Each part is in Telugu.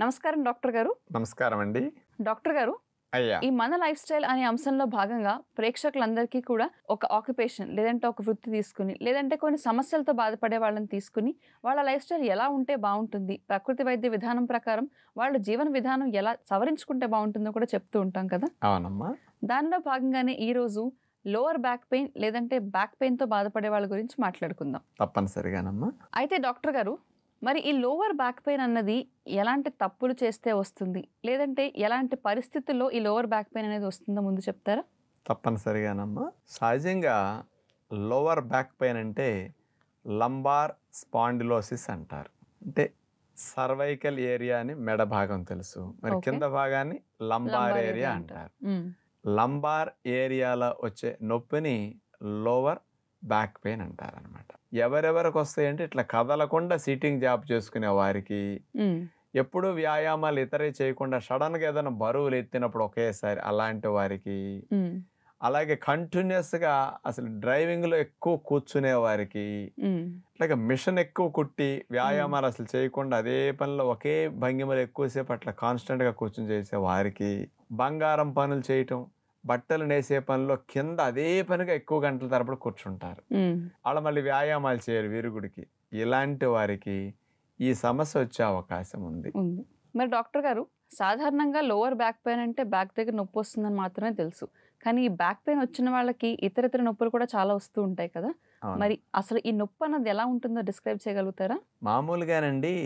నమస్కారం డాక్టర్ గారు నమస్కారం అండి డాక్టర్ గారు అయ్యా ఈ మన లైఫ్ స్టైల్ అనే అంశంలో భాగంగా ప్రేక్షకులందరికీ కూడా ఒక ఆక్యుపేషన్ లేదంటే ఒక వృత్తి తీసుకుని లేదంటే కొన్ని సమస్యలతో బాధపడే వాళ్ళని తీసుకుని వాళ్ళ లైఫ్ స్టైల్ ఎలా ఉంటే బాగుంటుంది ప్రకృతి వైద్య విధానం ప్రకారం వాళ్ళ జీవన విధానం ఎలా సవరించుకుంటే బాగుంటుందో కూడా చెప్తూ ఉంటాం కదా అవునమ్మా దానిలో భాగంగానే ఈ రోజు లోవర్ బ్యాక్ పెయిన్ లేదంటే బ్యాక్ పెయిన్తో బాధపడే వాళ్ళ గురించి మాట్లాడుకుందాం తప్పనిసరిగానమ్మా అయితే డాక్టర్ గారు మరి ఈ లోవర్ బ్యాక్ పెయిన్ అన్నది ఎలాంటి తప్పులు చేస్తే వస్తుంది లేదంటే ఎలాంటి పరిస్థితుల్లో ఈ లోవర్ బ్యాక్ పెయిన్ అనేది వస్తుందో ముందు చెప్తారా తప్పనిసరిగానమ్మా సహజంగా లోవర్ బ్యాక్ పెయిన్ అంటే లంబార్ స్పాండిలోసిస్ అంటారు అంటే సర్వైకల్ ఏరియా అని మెడ భాగం తెలుసు మరి Okay. కింద భాగాన్ని లంబార్ Lumbar ఏరియా area అంటారు ఉమ్, లంబార్ ఏరియాలో వచ్చే నొప్పిని లోవర్ బ్యాక్ పెయిన్ అంటారు అనమాట ఎవరెవరికి వస్తాయంటే ఇట్లా కదలకుండా సీటింగ్ జాబ్ చేసుకునే వారికి ఉమ్, ఎప్పుడు వ్యాయామాలు ఇతరే చేయకుండా సడన్గా ఏదైనా బరువులు ఎత్తినప్పుడు ఒకేసారి అలాంటి వారికి ఉమ్, అలాగే కంటిన్యూస్గా అసలు డ్రైవింగ్లో ఎక్కువ కూర్చునే వారికి ఉమ్, అట్లాగే మిషన్ ఎక్కువ కుట్టి వ్యాయామాలు అసలు చేయకుండా అదే పనిలో ఒకే భంగిమలు ఎక్కువసేపు అట్లా కాన్స్టెంట్గా కూర్చుని చేసే వారికి బంగారం పనులు చేయటం బట్టలు నేసే పనిలో కింద అదే పనిగా ఎక్కువ గంటల తరబడి కూర్చుంటారు ఉమ్, వాళ్ళ మళ్ళీ వ్యాయామాలు చేయరు వీరుగుడికి ఇలాంటి వారికి ఈ సమస్య వచ్చే అవకాశం ఉంది ఉంది మరి డాక్టర్ గారు సాధారణంగా లోవర్ బ్యాక్ పెయిన్ అంటే బ్యాక్ దగ్గర నొప్పి వస్తుందని మాత్రమే తెలుసు కానీ ఈ బ్యాక్ పెయిన్ వచ్చిన వాళ్ళకి ఇతర ఇతర నొప్పులు కూడా చాలా వస్తూ ఉంటాయి కదా అవును. మరి అసలు ఈ నొప్పి అన్నది ఎలా ఉంటుందో డిస్క్రైబ్ చేయగలుగుతారా మామూలుగానండి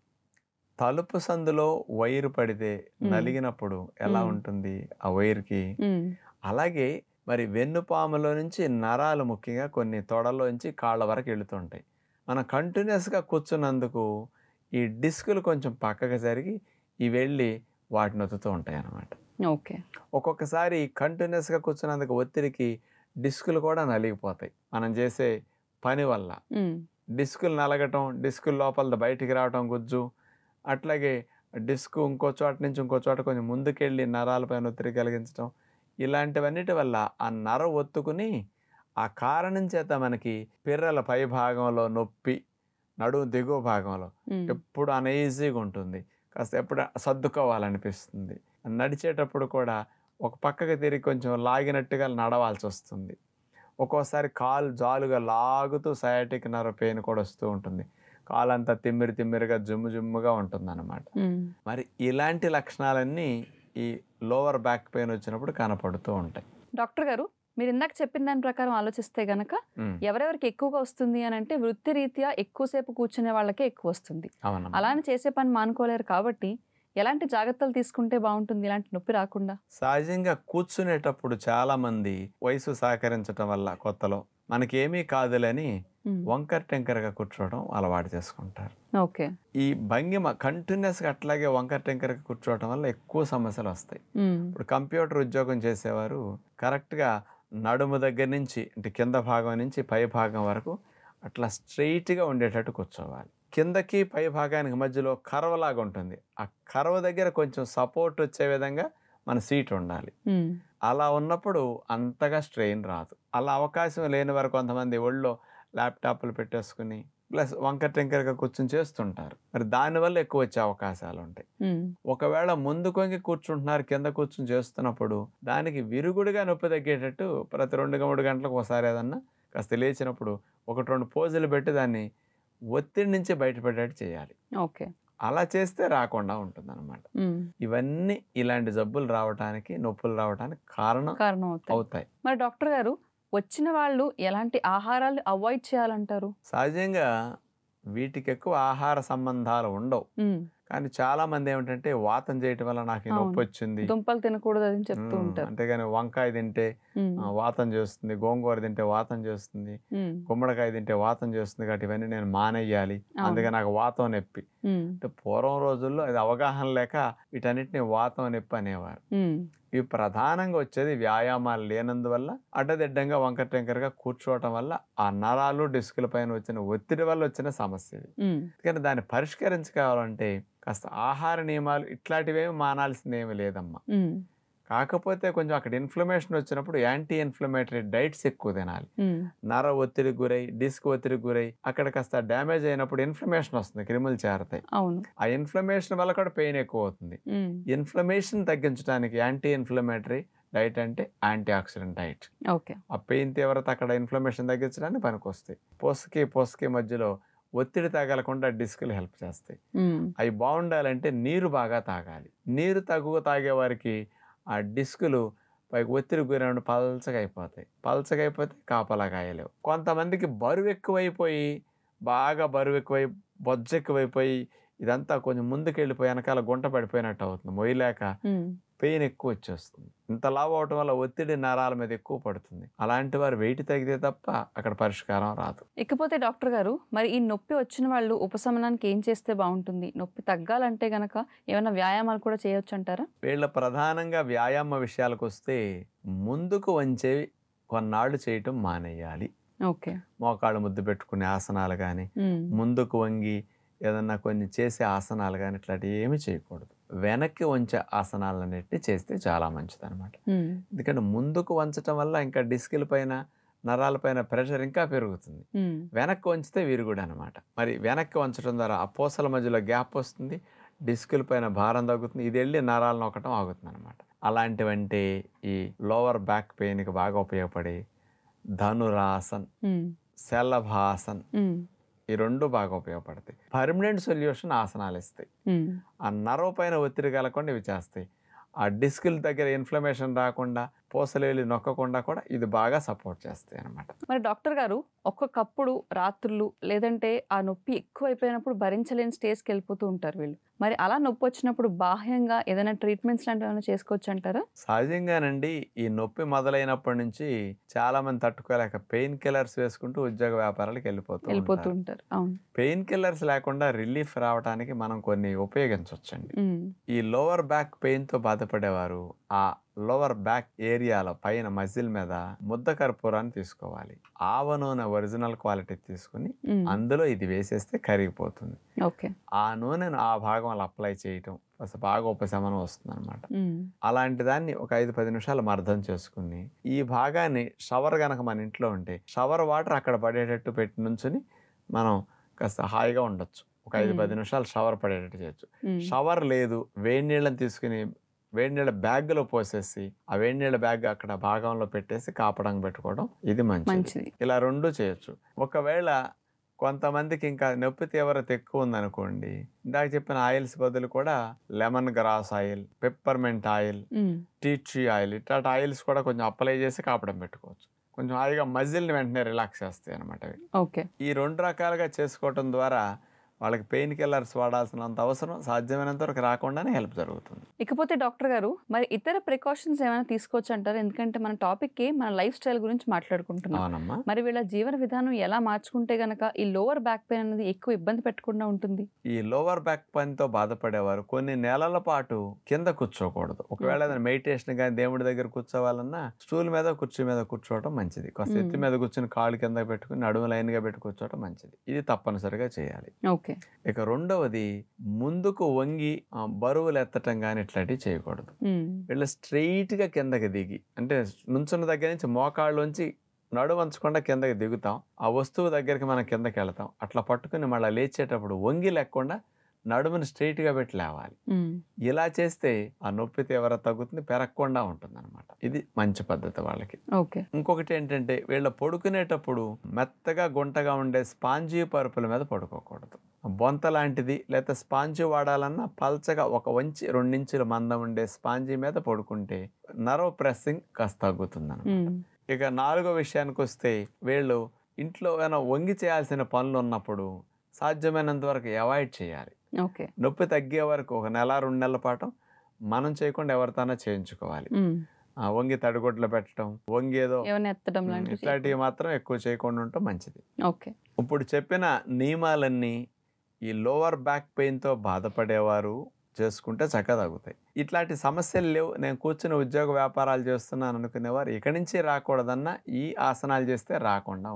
తలుపు సందులో వైరు పడితే మ్మ్. నలిగినప్పుడు ఎలా మ్మ్. ఉంటుంది ఆ వైర్కి ఉమ్, అలాగే మరి వెన్నుపాములో నుంచి నరాలు ముఖ్యంగా కొన్ని తొడలోంచి కాళ్ళ వరకు వెళుతుంటాయి మనం కంటిన్యూస్గా కూర్చున్నందుకు ఈ డిస్కులు కొంచెం పక్కకు జరిగి ఇవి వెళ్ళి వాటిని ఒత్తుతూ ఉంటాయి అన్నమాట ఓకే ఒక్కొక్కసారి కంటిన్యూస్గా కూర్చున్నందుకు ఒత్తిడికి డిస్కులు కూడా నలిగిపోతాయి మనం చేసే పని వల్ల ఉమ్, డిస్కులు నలగటం డిస్కుల లోపల బయటికి రావటం గుజ్జు అట్లాగే డిస్క్ ఇంకో చోట నుంచి ఇంకో చోట కొంచెం ముందుకెళ్ళి నరాలపైన ఒత్తిడి కలిగించడం ఇలాంటివన్నిటి వల్ల ఆ నర ఒత్తుకుని ఆ కారణం చేత మనకి పిర్రల పై భాగంలో నొప్పి నడుము దిగువ భాగంలో ఉమ్, ఎప్పుడు అనీజీగా ఉంటుంది కాస్త ఎప్పుడు సర్దుకోవాలనిపిస్తుంది నడిచేటప్పుడు కూడా ఒక పక్కకి తిరిగి కొంచెం లాగినట్టుగా నడవాల్సి వస్తుంది ఒక్కోసారి కాలు జాలుగా లాగుతూ సయాటిక్ నర పెయిన్ కూడా వస్తూ ఉంటుంది కాలు అంతా తిమ్మిరి తిమ్మిరిగా జుమ్ము జుమ్ముగా ఉంటుంది అనమాట ఉమ్. మరి ఇలాంటి లక్షణాలన్నీ ఈ లోవర్ బ్యాక్ పెయిన్ వచ్చినప్పుడు కనపడుతూ ఉంటాయి డాక్టర్ గారు మీరు ఇందాక చెప్పిన దాని ప్రకారం ఆలోచిస్తే గనక ఉమ్, ఎవరెవరికి ఎక్కువగా వస్తుంది అని అంటే వృత్తి రీత్యా ఎక్కువసేపు కూర్చునే వాళ్ళకే ఎక్కువ వస్తుంది అవునమ్మా అలానే చేసే పని మానుకోలేరు కాబట్టి ఎలాంటి జాగ్రత్తలు తీసుకుంటే బాగుంటుంది ఇలాంటి నొప్పి రాకుండా సహజంగా కూర్చునేటప్పుడు చాలా మంది వయసు సహకరించటం వల్ల కొత్తలో మనకేమీ కాదులని ఉమ్, వంకర టెంకరగా కూర్చోవడం అలవాటు చేసుకుంటారు ఓకే ఈ భంగిమ కంటిన్యూస్గా అట్లాగే వంకర టెంకరగా కూర్చోవడం వల్ల ఎక్కువ సమస్యలు వస్తాయి ఉమ్, ఇప్పుడు కంప్యూటర్ ఉద్యోగం చేసేవారు కరెక్ట్గా నడుము దగ్గర నుంచి అంటే కింద భాగం నుంచి పై భాగం వరకు అట్లా స్ట్రైట్గా ఉండేటట్టు కూర్చోవాలి కిందకి పై భాగానికి మధ్యలో కర్వలాగా ఉంటుంది ఆ కర్వ దగ్గర కొంచెం సపోర్ట్ వచ్చే విధంగా మన సీట్ ఉండాలి ఉమ్, అలా ఉన్నప్పుడు అంతగా స్ట్రెయిన్ రాదు అలా అవకాశం లేని వారు కొంతమంది ఒళ్ళో ల్యాప్టాప్లు పెట్టేసుకుని ప్లస్ వంకర టెంకరగా కూర్చొని చేస్తుంటారు మరి దానివల్ల ఎక్కువ వచ్చే అవకాశాలు ఉంటాయి ఉమ్, ఒకవేళ ముందు కొంగి కూర్చుంటున్నారు కింద కూర్చుని చేస్తున్నప్పుడు దానికి విరుగుడుగా నొప్పి తగ్గేటట్టు ప్రతి రెండు మూడు గంటలకు ఒకసారి ఏదన్నా కాస్త లేచినప్పుడు ఒకటి రెండు పోజులు పెట్టి దాన్ని ఒత్తిడి నుంచి బయటపడేటట్టు చేయాలి ఓకే అలా చేస్తే రాకుండా ఉంటుంది ఉమ్, ఇవన్నీ ఇలాంటి జబ్బులు రావడానికి నొప్పులు రావడానికి కారణం కారణం అవుతాయి అవుతాయి మరి డాక్టర్ గారు వచ్చిన వాళ్ళు ఎలాంటి ఆహారాలు అవాయిడ్ చేయాలంటారు సహజంగా వీటికి ఎక్కువ ఆహార సంబంధాలు ఉండవు ఉమ్, కానీ చాలా మంది ఏమిటంటే వాతం చేయటం వల్ల నాకు ఈ నొప్పి అవును. వచ్చింది దుంపలు తినకూడదు అని చెప్తూ ఉమ్, ఉంటారు అంతేగాని వంకాయ తింటే ఉమ్, ఆ, వాతం చేస్తుంది గోంగూర తింటే వాతం చేస్తుంది ఉమ్, గుమ్మడికాయ తింటే వాతం చేస్తుంది కాబట్టి ఇవన్నీ నేను మానేయాలి అవును. అందుకే నాకు వాతం నొప్పి ఉమ్, అంటే పూర్వం రోజుల్లో అది అవగాహన లేక వీటన్నిటిని వాతం నొప్పి అనేవారు ఉమ్, ఇవి ప్రధానంగా వచ్చేది వ్యాయామాలు లేనందువల్ల అడ్డదిడ్డంగా వంకర టెంకరగా కూర్చోవటం వల్ల ఆ నరాలు డిస్కుల పైన వచ్చిన ఒత్తిడి వల్ల వచ్చిన సమస్య ఇది ఉమ్, కానీ దాన్ని పరిష్కరించుకోవాలంటే కాస్త ఆహార నియమాలు ఇట్లాంటివేమి మానాల్సింది ఏమీ లేదమ్మా ఉమ్, కాకపోతే కొంచెం అక్కడ ఇన్ఫ్లమేషన్ వచ్చినప్పుడు యాంటీ ఇన్ఫ్లమేటరీ డైట్స్ ఎక్కువ తినాలి ఉమ్, నర ఒత్తిడికి గురై డిస్క్ ఒత్తిడికి గురై అక్కడ కాస్త డ్యామేజ్ అయినప్పుడు ఇన్ఫ్లమేషన్ వస్తుంది క్రిములు చేరతాయి అవును ఆ ఇన్ఫ్లమేషన్ వల్ల కూడా పెయిన్ ఎక్కువ అవుతుంది ఉమ్, ఇన్ఫ్లమేషన్ తగ్గించడానికి యాంటీ ఇన్ఫ్లమేటరీ డైట్ అంటే యాంటీ ఆక్సిడెంట్ డైట్ ఓకే ఆ పెయిన్ తీవ్రత అక్కడ ఇన్ఫ్లమేషన్ తగ్గించడానికి పనికొస్తాయి పొసకి పొసకి మధ్యలో ఒత్తిడి తగలకుండా డిస్కులు హెల్ప్ చేస్తాయి ఉమ్, అవి బాగుండాలంటే నీరు బాగా తాగాలి నీరు తక్కువ తాగే వారికి ఆ డిస్కులు పైకి ఒత్తిడి గురైన పల్చగా అయిపోతాయి పల్చగా అయిపోతే కాపలా కాయలేవు కొంతమందికి బరువు ఎక్కువైపోయి బాగా బరువు ఎక్కువై బొజ్జ ఎక్కువైపోయి ఇదంతా కొంచెం ముందుకు వెళ్ళిపోయి వెనకాల గుంట పడిపోయినట్టు అవుతుంది మొయ్యలేక ఉమ్, పెయిన్ ఎక్కువ వచ్చేస్తుంది ఇంత లావు అవటం వల్ల ఒత్తిడి నరాల మీద ఎక్కువ పడుతుంది అలాంటి వారు వెయిట్ తగ్గితే తప్ప అక్కడ పరిష్కారం రాదు ఇకపోతే డాక్టర్ గారు మరి ఈ నొప్పి వచ్చిన వాళ్ళు ఉపశమనానికి ఏం చేస్తే బాగుంటుంది నొప్పి తగ్గాలంటే గనక ఏమైనా వ్యాయామాలు కూడా చేయొచ్చు అంటారా వీళ్ళ ప్రధానంగా వ్యాయామ విషయాలకు వస్తే ముందుకు వంచేవి కొన్నాళ్ళు చేయటం మానేయాలి ఓకే మోకాళ్ళు ముద్దు పెట్టుకునే ఆసనాలు కానీ ఉమ్, ముందుకు వంగి ఏదన్నా కొన్ని చేసే ఆసనాలు కానీ ఇట్లాంటివి ఏమీ చేయకూడదు వెనక్కి వంచే ఆసనాలన్నిటిని చేస్తే చాలా మంచిది అనమాట ఉమ్, ఎందుకంటే ముందుకు వంచటం వల్ల ఇంకా డిస్కుల పైన నరాల పైన ప్రెషర్ ఇంకా పెరుగుతుంది ఉమ్, వెనక్కి వంచితే విరుగుడు అనమాట మరి వెనక్కి వంచడం ద్వారా ఆ పూసల మధ్యలో గ్యాప్ వస్తుంది డిస్కుల పైన భారం తగ్గుతుంది ఇది వెళ్ళి నరాలు నొక్కటం ఆగుతుంది అనమాట అలాంటివంటే ఈ లోవర్ బ్యాక్ పెయిన్కి బాగా ఉపయోగపడే ధనురాసన్ ఉమ్, శలభాసన్ ఉమ్, ఈ రెండు బాగా ఉపయోగపడతాయి పర్మనెంట్ సొల్యూషన్ ఆసనాలు ఇస్తాయి ఉమ్, ఆ నరవ పైన ఒత్తిడి కలగకుండా ఇవి చేస్తాయి ఆ డిస్కుల దగ్గర ఇన్ఫ్లమేషన్ రాకుండా పూసలు వెళ్ళి నొక్కకుండా కూడా ఇది బాగా సపోర్ట్ చేస్తాయి అనమాట మరి డాక్టర్ గారు ఒక్కొక్కప్పుడు రాత్రులు లేదంటే ఆ నొప్పి ఎక్కువ అయిపోయినప్పుడు భరించలేని స్టేజ్కి వెళ్ళిపోతూ ఉంటారు వీళ్ళు మరి అలా నొప్పి వచ్చినప్పుడు బాహ్యంగా ఏదైనా ట్రీట్మెంట్స్ లాంటివి ఏమైనా చేసుకోవచ్చు అంటారా సహజంగానండి ఈ నొప్పి మొదలైనప్పటి నుంచి చాలా మంది తట్టుకోలేక పెయిన్ కిల్లర్స్ వేసుకుంటూ ఉద్యోగ వ్యాపారాలకు వెళ్ళిపోతూ వెళ్ళిపోతూ ఉంటారు ఉంటారు అవును పెయిన్ కిల్లర్స్ లేకుండా రిలీఫ్ రావడానికి మనం కొన్ని ఉపయోగించవచ్చండి ఉమ్, ఈ లోవర్ బ్యాక్ పెయిన్తో బాధపడేవారు ఆ లోవర్ బ్యాక్ ఏరియాలో పైన మజిల్ మీద ముద్ద కర్పూరాన్ని తీసుకోవాలి ఆవ నూనె ఒరిజినల్ క్వాలిటీ తీసుకుని ఉమ్, అందులో ఇది వేసేస్తే కరిగిపోతుంది ఓకే ఆ నూనెను ఆ భాగంలో అప్లై చేయటం అసలు బాగా ఉపశమనం వస్తుంది అనమాట ఉమ్, అలాంటి దాన్ని ఒక ఐదు పది నిమిషాలు మర్దం చేసుకుని ఈ భాగాన్ని షవర్ గనక మన ఇంట్లో ఉంటే షవర్ వాటర్ అక్కడ పడేటట్టు పెట్టి నుంచుని మనం కాస్త హాయిగా ఉండొచ్చు ఒక ఐదు మ్మ్. పది నిమిషాలు షవర్ పడేటట్టు చేయొచ్చు ఉమ్, షవర్ లేదు వేడి నీళ్ళని తీసుకుని వేడి నీళ్ళ బ్యాగ్లో పోసేసి ఆ వేడి నీళ్ళ బ్యాగ్ అక్కడ భాగంలో పెట్టేసి కాపడానికి పెట్టుకోవడం ఇది మంచిది మంచిది ఇలా రెండు చేయొచ్చు ఒకవేళ కొంతమందికి ఇంకా నొప్పి తీవ్రత ఎక్కువ ఉందనుకోండి ఇందాక చెప్పిన ఆయిల్స్ బదులు కూడా lemon grass oil peppermint oil um, tea tree oil ఇట్లాంటి ఆయిల్స్ కూడా కొంచెం అప్లై చేసి కాపడం పెట్టుకోవచ్చు కొంచెం హాయిగా మజిల్ని వెంటనే రిలాక్స్ చేస్తాయి అనమాట అవి ఓకే ఈ రెండు రకాలుగా చేసుకోవటం ద్వారా వాళ్ళకి పెయిన్ కిల్లర్స్ వాడాల్సినంత అవసరం సాధ్యమైనంత వరకు రాకుండానే హెల్ప్ జరుగుతుంది ఇకపోతే డాక్టర్ గారు మరి ఇతర ప్రికాషన్స్ ఏమైనా తీసుకోవచ్చు అంటారు ఎందుకంటే మన టాపిక్ మన లైఫ్ స్టైల్ గురించి మాట్లాడుకుంటున్నాం అవునమ్మా మరి వీళ్ళ జీవన విధానం ఎలా మార్చుకుంటే గనక ఈ లోవర్ బ్యాక్ పెయిన్ అనేది ఎక్కువ ఇబ్బంది పెట్టకుండా ఉంటుంది ఈ లోవర్ బ్యాక్ పెయిన్తో బాధపడేవారు కొన్ని నెలల పాటు కింద కూర్చోకూడదు ఒకవేళ Okay. ఏదైనా మెడిటేషన్ కానీ దేవుడి దగ్గర కూర్చోవాలన్నా స్టూల్ మీద కుర్చీ మీద కూర్చోవడం మంచిది కాస్త ఎత్తి Mm. మీద కూర్చుని కాళ్ళు కింద పెట్టుకుని నడుము లైన్గా పెట్టి కూర్చోవడం మంచిది ఇది తప్పనిసరిగా చేయాలి ఓకే ఇక రెండవది ముందుకు వంగి ఆ, బరువులు ఎత్తటం కానీ ఇట్లాంటివి చేయకూడదు ఉమ్, వీళ్ళు స్ట్రెయిట్గా కిందకి దిగి అంటే నుంచున్న దగ్గర నుంచి మోకాళ్ళలోంచి నడువంచకుండా కిందకి దిగుతాం ఆ వస్తువు దగ్గరికి మనం కిందకి వెళ్తాం అట్లా పట్టుకుని మళ్ళీ లేచేటప్పుడు వంగి లేకుండా నడుముని స్ట్రెయిట్గా పెట్టి లేవాలి ఉమ్, ఇలా చేస్తే ఆ నొప్పి తీవ్రత తగ్గుతుంది పెరగకుండా ఉంటుంది అనమాట ఇది మంచి పద్ధతి వాళ్ళకి ఓకే ఇంకొకటి ఏంటంటే వీళ్ళ పడుకునేటప్పుడు మెత్తగా గుంటగా ఉండే స్పాంజీ పరుపుల మీద పడుకోకూడదు బొంత లాంటిది లేదా స్పాంజీ వాడాలన్నా పల్చగా ఒక వంచి రెండించుల మందం ఉండే స్పాంజీ మీద పడుకుంటే నర్వ్ ప్రెస్సింగ్ కాస్త తగ్గుతుంది ఉమ్, ఇక నాలుగో విషయానికి వస్తే వీళ్ళు ఇంట్లో ఏమైనా వంగి చేయాల్సిన పనులు ఉన్నప్పుడు సాధ్యమైనంత వరకు అవాయిడ్ చేయాలి ఓకే నొప్పి తగ్గే వరకు ఒక నెల రెండు నెలల పాటు మనం చేయకుండా ఎవరితోనో చేయించుకోవాలి ఉమ్, ఆ, వంగి తడిగొడ్లు పెట్టడం వంగి ఏదో ఏమైనా ఎత్తడం ఉమ్, లాంటివి ఇట్లాంటివి మాత్రం ఎక్కువ చేయకుండా ఉంటే మంచిది ఓకే ఇప్పుడు చెప్పిన నియమాలన్నీ ఈ లోవర్ బ్యాక్ పెయిన్తో బాధపడేవారు చేసుకుంటే చక్కగా తగ్గుతాయి ఇట్లాంటి సమస్యలు లేవు నేను కూర్చుని ఉద్యోగ వ్యాపారాలు చేస్తున్నాను అనుకునేవారు ఇక్కడి నుంచి రాకూడదన్నా ఈ ఆసనాలు చేస్తే రాకుండా ఉంటుంది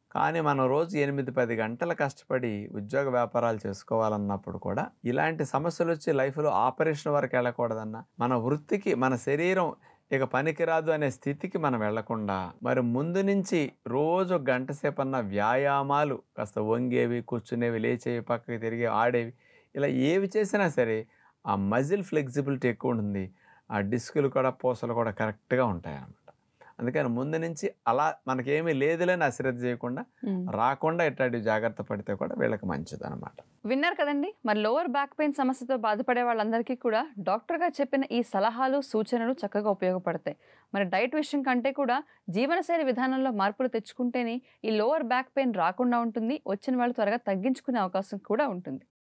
కానీ మనం రోజు ఎనిమిది పది గంటలు కష్టపడి ఉద్యోగ వ్యాపారాలు చేసుకోవాలన్నప్పుడు కూడా ఇలాంటి సమస్యలు వచ్చి లైఫ్లో ఆపరేషన్ వరకు వెళ్ళకూడదన్న మన వృత్తికి మన శరీరం ఇక పనికిరాదు అనే స్థితికి మనం వెళ్లకుండా మరి ముందు నుంచి రోజు గంట సేపు అన్న వ్యాయామాలు కాస్త వంగేవి కూర్చునేవి లేచేవి పక్కకి తిరిగి ఆడేవి ఇలా ఏవి చేసినా సరే ఆ మజిల్ ఫ్లెక్సిబిలిటీ ఎక్కువ ఉంటుంది ఆ డిస్కులు కూడా పూసలు కూడా కరెక్ట్గా ఉంటాయి అన్నమాట అందుకని ముందు నుంచి అలా మనకేమీ లేదులేని అశ్రద్ధ చేయకుండా మ్మ్. రాకుండా ఇట్లాంటి జాగ్రత్త పడితే కూడా వీళ్ళకి మంచిది అనమాట విన్నారు కదండి మరి లోవర్ బ్యాక్ పెయిన్ సమస్యతో బాధపడే వాళ్ళందరికీ కూడా డాక్టర్ గారు చెప్పిన ఈ సలహాలు సూచనలు చక్కగా ఉపయోగపడతాయి మరి డైట్ విషయం కంటే కూడా జీవనశైలి విధానంలో మార్పులు తెచ్చుకుంటేనే ఈ లోవర్ బ్యాక్ పెయిన్ రాకుండా ఉంటుంది వచ్చిన వాళ్ళు త్వరగా తగ్గించుకునే అవకాశం కూడా ఉంటుంది